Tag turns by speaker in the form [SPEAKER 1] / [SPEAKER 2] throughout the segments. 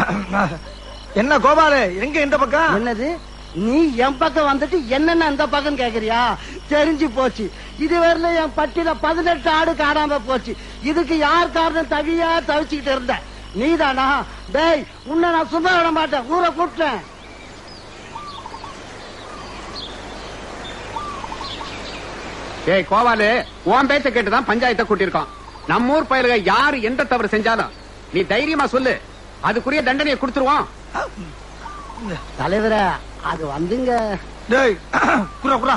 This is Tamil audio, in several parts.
[SPEAKER 1] என்ன கோபாலு எங்க இந்த பக்கம்
[SPEAKER 2] என்னது நீ என் பக்கம் வந்துட்டு என்னென்ன அந்த பக்கம் கேக்குறியா தெரிஞ்சு போச்சு இதுவரையில என் பட்டியல பதினெட்டு ஆடு காணாம போச்சு இதுக்கு யார் காரணம் தவியா தவிச்சுக்கிட்டு இருந்த நீதானா டேய் உன்னை நான் சும்மா விட மாட்டேன் ஊரை கூப்பிட்டேன்
[SPEAKER 3] ஏய் கோவாலு உன் பேச்ச கேட்டுதான் பஞ்சாயத்தை கூட்டியிருக்கோம் நம்ம ஊர் பயலுக யாரு எந்த தவறு செஞ்சாலும் நீ தைரியமா சொல்லு அதுக்குரிய தண்டனையை கொடுத்துருவோம்
[SPEAKER 2] தலைவரே அது வந்துங்க
[SPEAKER 1] டேய் குரா குரா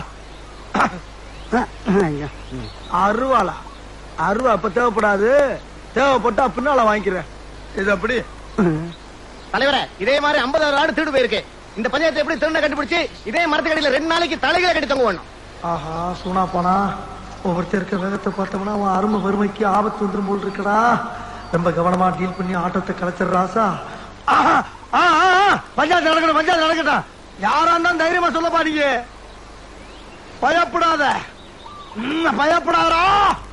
[SPEAKER 2] ஐயா.
[SPEAKER 1] அருவாளா அருவா இப்ப தேவைப்படாது தேவைப்பட்டா பின்னால வாங்கிக்கிறேன் இது அப்படி
[SPEAKER 4] தலைவரே இதே மாதிரி 50000 ஆடு திருடு போயிருக்கு இந்த பஞ்சாயத்து எப்படி திருண்ண கண்டுபிடிச்சு இதே மரத்துக்கடியில ரெண்டு நாளைக்கு தலைகளை கட்டி தொங்க வேணும்
[SPEAKER 1] ஆஹா சூனா போனா ஒவ்வொருத்தர் இருக்க வேகத்தை பார்த்தோம்னா அவன் அருமை வறுமைக்கு ஆபத்து வந்துரும் போல் இருக்கடா ரொம்ப கவனமா டீல் பண்ணி ஆட்டத்தை கலைச்சிடுறாசா ஆஹா, ஆ, ஆ, ஆ, பஞ்சாயத்து நடக்கணும் பஞ்சாயத்து நடக்கட்டும் யாரா இருந்தாலும் தைரியமா சொல்லப்பா நீங்க பயப்படாத ம், பயப்படாதடா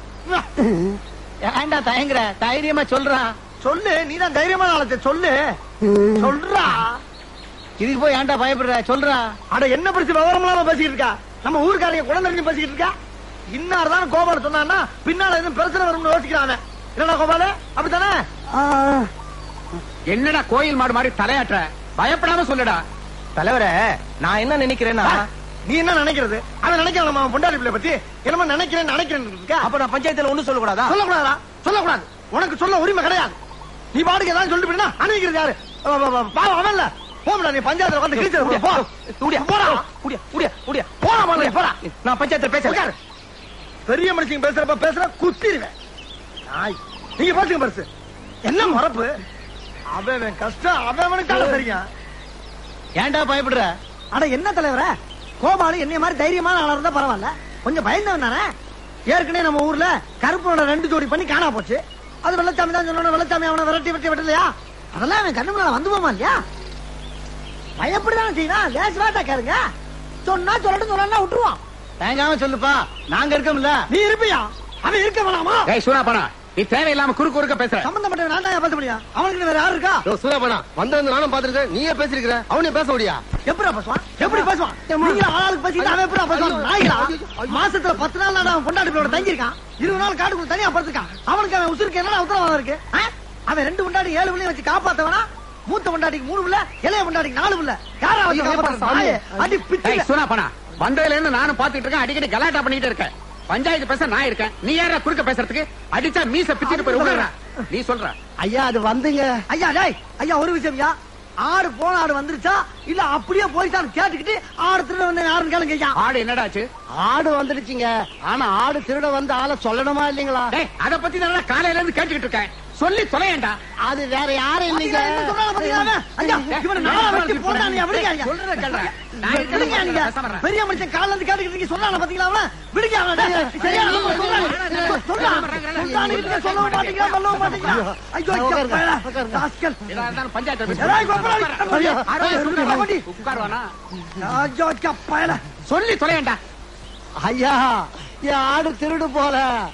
[SPEAKER 4] ஏன்டா தயங்குற தைரியமா சொல்றான்
[SPEAKER 1] சொல்லு நீதான் தைரியமா நாளத்தை சொல்லு சொல்றா
[SPEAKER 4] இதுக்கு போய் ஏன்டா பயப்படுற சொல்றா
[SPEAKER 1] அட என்ன பிரச்சனை விவரம் இல்லாம பேசிக்கிட்டு இருக்கா நம்ம ஊருக்காரங்க குழந்தை தெரிஞ்சு பேசிக்கிட்டு இருக்கா இன்னார் தான் கோபால சொன்னான்னா பின்னால எதுவும் பிரச்சனை வரும்னு யோசிக்கிறாங்க என்னடா கோபால அப்படித்தானே
[SPEAKER 2] ஆ,
[SPEAKER 3] என்னடா கோயில் மாடு மாதிரி தலையாட்டுற பயப்படாம சொல்லுடா
[SPEAKER 4] தலைவரே நான் என்ன நினைக்கிறேன்னா
[SPEAKER 1] ஆ, நீ என்ன நினைக்கிறது அவன் நினைக்கிறான் நம்ம பொண்டாடி பிள்ளை பத்தி என்னமோ நினைக்கிறேன் நினைக்கிறேன் இருக்கா
[SPEAKER 4] அப்ப நான் பஞ்சாயத்துல ஒண்ணும் சொல்லக்கூடாதா
[SPEAKER 1] சொல்லக்கூடாதா சொல்லக்கூடாது உனக்கு சொல்ல உரிமை கிடையாது நீ பாட்டுக்கு ஏதாவது சொல்லிட்டு போயினா அனுப்பிக்கிறது யாரு அவ, அவ, அவ, பாவம் அவன்ல போடா நீ பஞ்சாயத்துல வந்து கிழிச்சு போ
[SPEAKER 4] உடியா
[SPEAKER 1] போடா
[SPEAKER 4] உடியா உடியா உடியா
[SPEAKER 1] போடா முதல்ல, போடா
[SPEAKER 4] நான் பஞ்சாயத்துல
[SPEAKER 1] உட்காரு.
[SPEAKER 4] பேசுறேன்
[SPEAKER 1] பெரிய மனுஷங்க பேசுறப்ப பேசுற குத்திடுவேன் நாய். நீங்க பேசுங்க பரிசு என்ன மறப்பு அவன் அவன் கஷ்டம் அவன் அவனுக்கு தெரியும்
[SPEAKER 4] ஏன்டா பயப்படுற
[SPEAKER 1] அட என்ன தலைவர கோபாலு என்னைய மாதிரி தைரியமான ஆளா இருந்தா பரவாயில்ல கொஞ்சம் பயந்தவன் தானே ஏற்கனவே நம்ம ஊர்ல கருப்பனோட ரெண்டு ஜோடி பண்ணி காணா போச்சு அது வெள்ளச்சாமி தான் சொன்ன வெள்ளச்சாமி அவனை விரட்டி விரட்டி விட்டலையா அதெல்லாம் அவன் கண்ணு முன்னால வந்து போமா இல்லையா பயப்படுதான் செய்யணும் லேஸ் வாட்டா கேளுங்க சொன்னா சொல்லட்டும் சொல்லலாம் விட்டுருவான்
[SPEAKER 4] தயங்காம சொல்லுப்பா நாங்க இருக்கோம்ல
[SPEAKER 1] நீ இருப்பியா அவன் இருக்க வேணாமா
[SPEAKER 3] ஏய் சூனா பண்ணா நீ தேவையில்லாம குறுக்கு குறுக்க பேசுற
[SPEAKER 1] சம்பந்தப்பட்ட நான் தான் பேச முடியும் அவனுக்கு வேற யாரு இருக்கா
[SPEAKER 4] சூதாபனா வந்திருந்து நானும் பாத்துருக்கேன் நீயே பேசிருக்கிற அவனே பேச முடியா
[SPEAKER 1] எப்படி பேசுவான் எப்படி பேசுவான் நீங்க ஆளாளுக்கு பேசிட்டு அவன் எப்படி பேசுவான் நாய்களா மாசத்துல பத்து நாள் நான் அவன் பொண்டாட்டிகளோட தங்கி இருக்கான் இருபது நாள் காட்டுக்குள்ள தனியா படுத்துருக்கான் அவனுக்கு அவன் உசுருக்கு என்னடா உத்தரவாதம் இருக்கு ஆ? அவன் ரெண்டு பொண்டாட்டி ஏழு பிள்ளைய வச்சு காப்பாத்தவனா மூத்த பொண்டாட்டிக்கு மூணு பிள்ளை இளைய பொண்டாட்டிக்கு நாலு பிள்ளை யாரா வச்சு காப்பாத்துறது? நாயே, அடி பிச்சு
[SPEAKER 3] ஏய் சூனா பண்ணா வந்ததுல இருந்து நானும் பாத்துட்டு இருக்கேன் அடிக்கடி கலாட்டா பண்ணிட்டு இருக்கேன் பஞ்சாயத்து பேச நான் இருக்கேன் நீ யாரா குறுக்க பேசுறதுக்கு அடிச்சா மீச பிச்சுட்டு போய் விடுற நீ சொல்ற
[SPEAKER 2] ஐயா அது வந்துங்க
[SPEAKER 1] ஐயா டேய் ஐயா ஒரு விஷயம்யா ஆடு போன ஆடு வந்துருச்சா இல்ல அப்படியே போயிட்டான்னு கேட்டுக்கிட்டு ஆடு திருட வந்து யாருன்னு கேளுங்க ஐயா
[SPEAKER 3] ஆடு என்னடாச்சு
[SPEAKER 2] ஆடு வந்துடுச்சுங்க ஆனா ஆடு திருட வந்து ஆளை சொல்லணுமா இல்லீங்களா
[SPEAKER 3] டேய் அத பத்தி நான் காலையில இருந்து கேட்டுக்கிட்டு இருக்கேன் சொல்லி தொலையேண்டா
[SPEAKER 2] அது வேற யாரும் இல்லைங்க
[SPEAKER 1] என்ன சொல்றாங்க பாத்தீங்களா அவன்? ஐயா, இவனை நாளா வச்சு போட்டான் நீ அப்படிங்க ஐயா.
[SPEAKER 3] சொல்றத கேளுடா. நான்
[SPEAKER 1] விடுங்க
[SPEAKER 3] இருக்கேன்,
[SPEAKER 1] நீங்க.
[SPEAKER 3] பேசாம இருடா.
[SPEAKER 1] பெரிய மனுஷன் கால்ல இருந்து கேட்டுக்கிட்டு இருக்கீங்க, சொல்றானா பாத்தீங்களா அவன? விடுங்க அவன, டேய். சரியா, நம்ம சொல்றான். சொல்றான். சொல்றான்னு இருக்க, சொல்லவும் மாட்டீங்களா, சொல்லவும் மாட்டீங்களா? ஐயோ, ஐயா, பயலா. ராஸ்கல்.
[SPEAKER 3] இதா இருந்தாலும் பஞ்சாயத்துல பேசு.
[SPEAKER 1] ஏய், கோபாலி. ஐயா,
[SPEAKER 3] ஆடு
[SPEAKER 1] ஐயா,
[SPEAKER 3] சொல்லுடா,
[SPEAKER 1] கோபாலி.
[SPEAKER 3] உட்காருவானா
[SPEAKER 1] ஐயோ, ஐயா, பயலா.
[SPEAKER 3] சொல்லி தொலையேண்டா
[SPEAKER 2] ஐயா என் ஆடு திருடு போல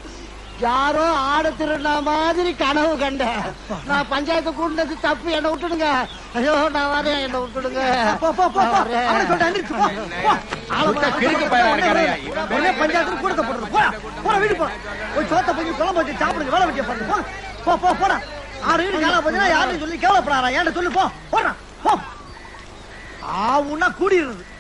[SPEAKER 2] யாரோ ஆடு திருடின மாதிரி கனவு கண்டேன் நான் பஞ்சாயத்து கூட்டினது தப்பு என்ன விட்டுடுங்க ஐயோ நான் வரேன் என்ன விட்டுடுங்க
[SPEAKER 1] போ, போ, போ, போ.
[SPEAKER 2] நான் வரேன்.
[SPEAKER 1] அவனை சொல்லிட்டு எந்திரிச்சு போ. போ. ஆளை
[SPEAKER 3] முட்டை கிறுக்கு பயலா இருக்காரே.
[SPEAKER 1] உடனே பஞ்சாயத்துல கூட்டத்தை போடுறது. போடா. போடா, வீட்டுக்கு போ. போய் சோத்தை போய் குழம்பு வச்சு சாப்பிடுங்க வேலை வெட்டிய பாருங்க போ. போ போ போடா ஆறு வீடு காலா போச்சுன்னா யாரும் சொல்லி கேவலப்படாரா ஏன்டா சொல்லு போ போடா போ ஆவுன்னா கூடிடுறது